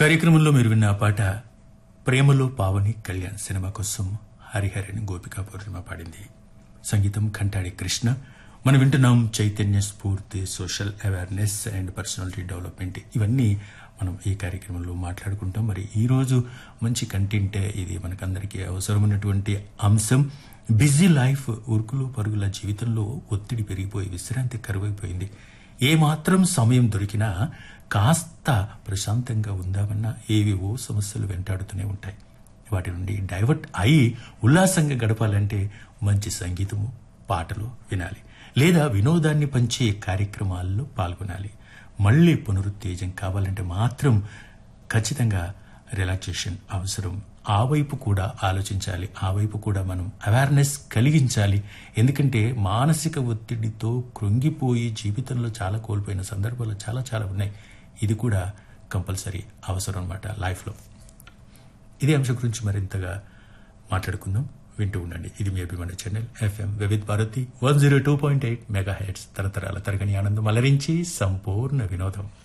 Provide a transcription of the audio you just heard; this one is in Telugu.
కార్యక్రమంలో మీరు విన్న ఆ పాట ప్రేమలో పావని కళ్యాణ్ సినిమా కోసం హరిహరన్ గోపికా పూర్ణిమ పాడింది సంగీతం కంటాడి కృష్ణ మనం వింటున్నాం Chaitanya Spoorthi social awareness and personality development ఇవన్నీ మనం ఈ కార్యక్రమంలో మాట్లాడుకుంటాం మరి ఈ రోజు మంచి కంటెంట్ ఇది మనకందరికీ అవసరమైనటువంటి అంశం బిజీ లైఫ్ ఉరుకులు పరుగుల జీవితంలో ఒత్తిడి పెరిగిపోయి విశ్రాంతి కరువైపోయింది ఏ మాత్రం సమయం దొరికినా కాస్త ప్రశాంతంగా ఉందామన్నా ఏవేవో సమస్యలు వెంటాడుతూనే ఉంటాయి వాటి నుండి డైవర్ట్ అయి ఉల్లాసంగా గడపాలంటే మంచి సంగీతము పాటలు వినాలి లేదా వినోదాన్ని పంచే కార్యక్రమాల్లో పాల్గొనాలి మళ్ళీ పునరుత్తేజం కావాలంటే మాత్రం ఖచ్చితంగా రిలాక్సేషన్ అవసరం ఆ వైపు కూడా ఆలోచించాలి ఆ వైపు కూడా మనం అవేర్నెస్ కలిగించాలి ఎందుకంటే మానసిక ఒత్తిడితో కృంగిపోయి జీవితంలో చాలా కోల్పోయిన సందర్భాలు చాలా చాలా ఉన్నాయి ఇది కూడా కంపల్సరీ అవసరం అన్నమాట లైఫ్లో ఇదే అంశం గురించి మరింతగా మాట్లాడుకుందాం వింటూ ఉండండి ఇది మీ అభిమాన channel FM Vividh Bharati one zero two point eight megahertz తరతరాల తరగని ఆనందం అలరించి సంపూర్ణ వినోదం